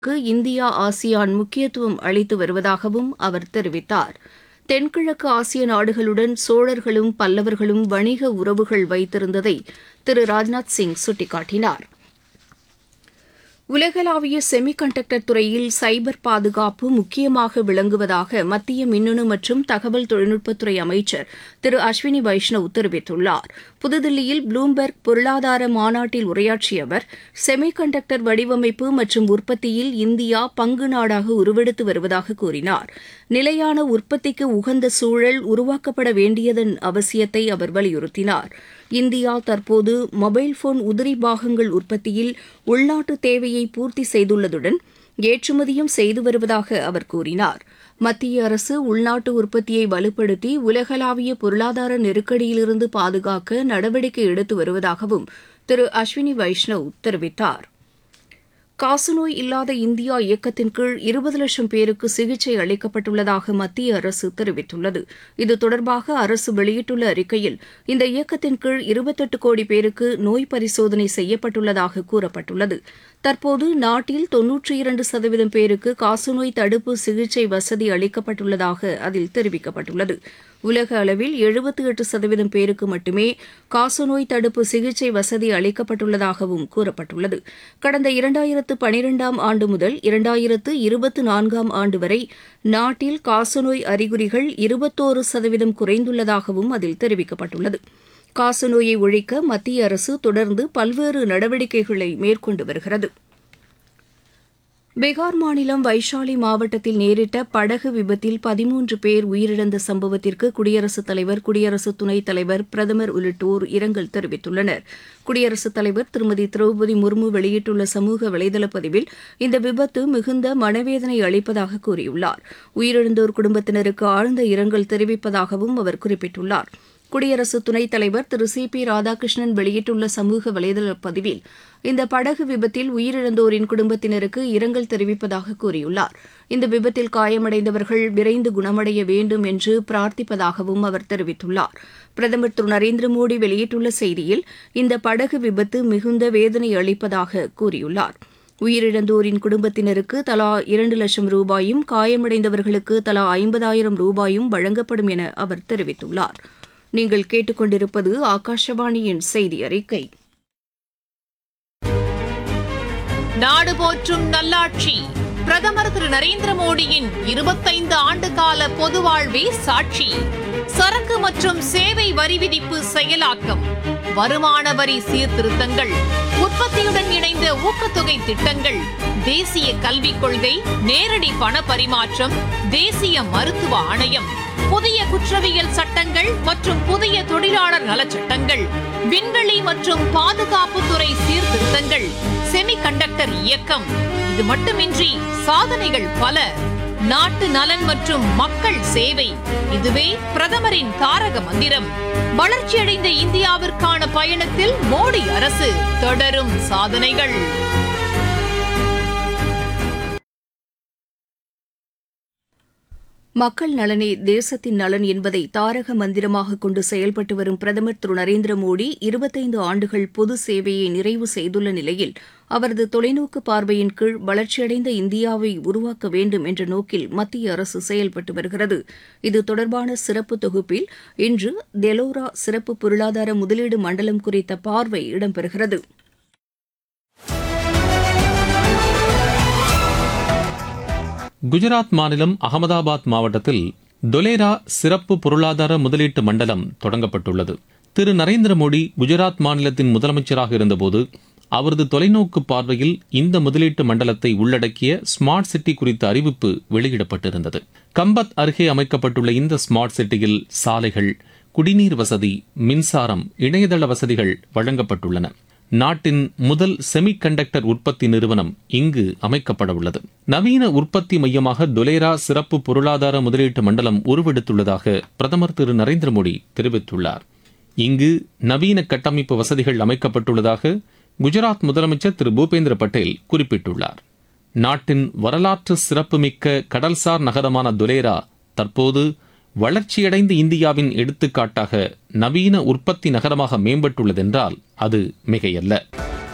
க்கு India ASEAN முக்கியத்துவம் அளித்து வருவதாகவும் அவர் தெரிவித்தார் தென்கிழக்கு ஆசிய நாடுகளுடன் சோழர்களும் பல்லவர்களும் வணிக உறவுகள் வைத்திருந்ததை திரு ராஜ்நாத் சிங் சுட்டிக்காட்டினார் உலகளாவிய செமி கண்டக்டர் துறையில் சைபர் பாதுகாப்பு முக்கியமாக விளங்குவதாக மத்திய மின்னணு மற்றும் தகவல் தொழில்நுட்பத்துறை அமைச்சர் திரு அஸ்வினி வைஷ்ணவ் தெரிவித்துள்ளார் புதுதில்லியில் ப்ளூம்பெர்க் பொருளாதார மாநாட்டில் உரையாற்றிய அவர் செமி கண்டக்டர் வடிவமைப்பு மற்றும் உற்பத்தியில் இந்தியா பங்கு நாடாக உருவெடுத்து வருவதாக கூறினார் நிலையான உற்பத்திக்கு உகந்த சூழல் உருவாக்கப்பட வேண்டியதன் அவசியத்தை அவர் வலியுறுத்தினார் இந்தியா தற்போது மொபைல் போன் உதிரி பாகங்கள் உற்பத்தியில் உள்நாட்டு தேவையை பூர்த்தி செய்துள்ளதுடன் ஏற்றுமதியும் செய்து வருவதாக அவர் கூறினார் மத்திய அரசு உள்நாட்டு உற்பத்தியை வலுப்படுத்தி உலகளாவிய பொருளாதார நெருக்கடியிலிருந்து பாதுகாக்க நடவடிக்கை எடுத்து வருவதாகவும் திரு அஸ்வினி வைஷ்ணவ் தெரிவித்தார் காசநோய் இல்லாத இந்தியா இயக்கத்தின் கீழ் இருபது லட்சம் பேருக்கு சிகிச்சை அளிக்கப்பட்டுள்ளதாக மத்திய அரசு தெரிவித்துள்ளது இது தொடர்பாக அரசு வெளியிட்டுள்ள அறிக்கையில் இந்த இயக்கத்தின் கீழ் இருபத்தெட்டு கோடி பேருக்கு நோய் பரிசோதனை செய்யப்பட்டுள்ளதாக கூறப்பட்டுள்ளது தற்போது நாட்டில் தொன்னூற்றி இரண்டு சதவீதம் பேருக்கு காசநோய் தடுப்பு சிகிச்சை வசதி அளிக்கப்பட்டுள்ளதாக அதில் தெரிவிக்கப்பட்டுள்ளது உலக அளவில் எழுபத்தி எட்டு சதவீதம் பேருக்கு மட்டுமே காசநோய் தடுப்பு சிகிச்சை வசதி அளிக்கப்பட்டுள்ளதாகவும் கூறப்பட்டுள்ளது கடந்த இரண்டாயிரத்து பனிரெண்டாம் ஆண்டு முதல் இரண்டாயிரத்து இருபத்தி நான்காம் ஆண்டு வரை நாட்டில் காசநோய் அறிகுறிகள் இருபத்தோரு சதவீதம் குறைந்துள்ளதாகவும் அதில் தெரிவிக்கப்பட்டுள்ளது காசநோயை ஒழிக்க மத்திய அரசு தொடர்ந்து பல்வேறு நடவடிக்கைகளை மேற்கொண்டு வருகிறது பீகார் மாநிலம் வைஷாலி மாவட்டத்தில் நேரிட்ட படகு விபத்தில் பதிமூன்று பேர் உயிரிழந்த சம்பவத்திற்கு குடியரசுத் தலைவர் குடியரசு துணைத் தலைவர் பிரதமர் உள்ளிட்டோர் இரங்கல் தெரிவித்துள்ளனர் குடியரசுத் தலைவர் திருமதி திரௌபதி முர்மு வெளியிட்டுள்ள சமூக வலைதள பதிவில் இந்த விபத்து மிகுந்த மனவேதனை அளிப்பதாக கூறியுள்ளார் உயிரிழந்தோர் குடும்பத்தினருக்கு ஆழ்ந்த இரங்கல் தெரிவிப்பதாகவும் அவர் குறிப்பிட்டுள்ளார் குடியரசு துணைத் தலைவர் திரு சி பி ராதாகிருஷ்ணன் வெளியிட்டுள்ள சமூக வலைதள பதிவில் இந்த படகு விபத்தில் உயிரிழந்தோரின் குடும்பத்தினருக்கு இரங்கல் தெரிவிப்பதாக கூறியுள்ளார் இந்த விபத்தில் காயமடைந்தவர்கள் விரைந்து குணமடைய வேண்டும் என்று பிரார்த்திப்பதாகவும் அவர் தெரிவித்துள்ளார் பிரதமர் திரு நரேந்திர மோடி வெளியிட்டுள்ள செய்தியில் இந்த படகு விபத்து மிகுந்த வேதனை அளிப்பதாக கூறியுள்ளார் உயிரிழந்தோரின் குடும்பத்தினருக்கு தலா இரண்டு லட்சம் ரூபாயும் காயமடைந்தவர்களுக்கு தலா ஐம்பதாயிரம் ரூபாயும் வழங்கப்படும் என அவர் தெரிவித்துள்ளார் நீங்கள் கேட்டுக்கொண்டிருப்பது ஆகாஷவாணியின் செய்தி அறிக்கை நாடு போற்றும் நல்லாட்சி பிரதமர் திரு நரேந்திர மோடியின் இருபத்தைந்து ஆண்டு கால பொது வாழ்வே சாட்சி சரக்கு மற்றும் சேவை வரி விதிப்பு செயலாக்கம் வருமான வரி சீர்திருத்தங்கள் உற்பத்தியுடன் இணைந்த ஊக்கத்தொகை திட்டங்கள் தேசிய கல்விக் கொள்கை நேரடி பண பரிமாற்றம் தேசிய மருத்துவ ஆணையம் புதிய குற்றவியல் சட்டங்கள் மற்றும் புதிய தொழிலாளர் நலச்சட்டங்கள் விண்வெளி மற்றும் பாதுகாப்புத்துறை சீர்திருத்தங்கள் செமி கண்டக்டர் இயக்கம் இது மட்டுமின்றி சாதனைகள் பல நாட்டு நலன் மற்றும் மக்கள் சேவை இதுவே பிரதமரின் தாரக மந்திரம் வளர்ச்சியடைந்த இந்தியாவிற்கான பயணத்தில் மோடி அரசு தொடரும் சாதனைகள் மக்கள் நலனே தேசத்தின் நலன் என்பதை தாரக மந்திரமாக கொண்டு செயல்பட்டு வரும் பிரதமர் திரு நரேந்திர மோடி இருபத்தைந்து ஆண்டுகள் பொது சேவையை நிறைவு செய்துள்ள நிலையில் அவரது தொலைநோக்கு பார்வையின் கீழ் வளர்ச்சியடைந்த இந்தியாவை உருவாக்க வேண்டும் என்ற நோக்கில் மத்திய அரசு செயல்பட்டு வருகிறது இது தொடர்பான சிறப்பு தொகுப்பில் இன்று டெலோரா சிறப்பு பொருளாதார முதலீடு மண்டலம் குறித்த பார்வை இடம்பெறுகிறது குஜராத் மாநிலம் அகமதாபாத் மாவட்டத்தில் தொலேரா சிறப்பு பொருளாதார முதலீட்டு மண்டலம் தொடங்கப்பட்டுள்ளது திரு நரேந்திர மோடி குஜராத் மாநிலத்தின் முதலமைச்சராக இருந்தபோது அவரது தொலைநோக்கு பார்வையில் இந்த முதலீட்டு மண்டலத்தை உள்ளடக்கிய ஸ்மார்ட் சிட்டி குறித்த அறிவிப்பு வெளியிடப்பட்டிருந்தது கம்பத் அருகே அமைக்கப்பட்டுள்ள இந்த ஸ்மார்ட் சிட்டியில் சாலைகள் குடிநீர் வசதி மின்சாரம் இணையதள வசதிகள் வழங்கப்பட்டுள்ளன நாட்டின் முதல் செமி கண்டக்டர் உற்பத்தி நிறுவனம் இங்கு அமைக்கப்பட உள்ளது நவீன உற்பத்தி மையமாக தொலேரா சிறப்பு பொருளாதார முதலீட்டு மண்டலம் உருவெடுத்துள்ளதாக பிரதமர் திரு நரேந்திர மோடி தெரிவித்துள்ளார் இங்கு நவீன கட்டமைப்பு வசதிகள் அமைக்கப்பட்டுள்ளதாக குஜராத் முதலமைச்சர் திரு பூபேந்திர பட்டேல் குறிப்பிட்டுள்ளார் நாட்டின் வரலாற்று சிறப்புமிக்க கடல்சார் நகரமான துலேரா தற்போது வளர்ச்சியடைந்த இந்தியாவின் எடுத்துக்காட்டாக நவீன உற்பத்தி நகரமாக மேம்பட்டுள்ளதென்றால் அது மிகையல்ல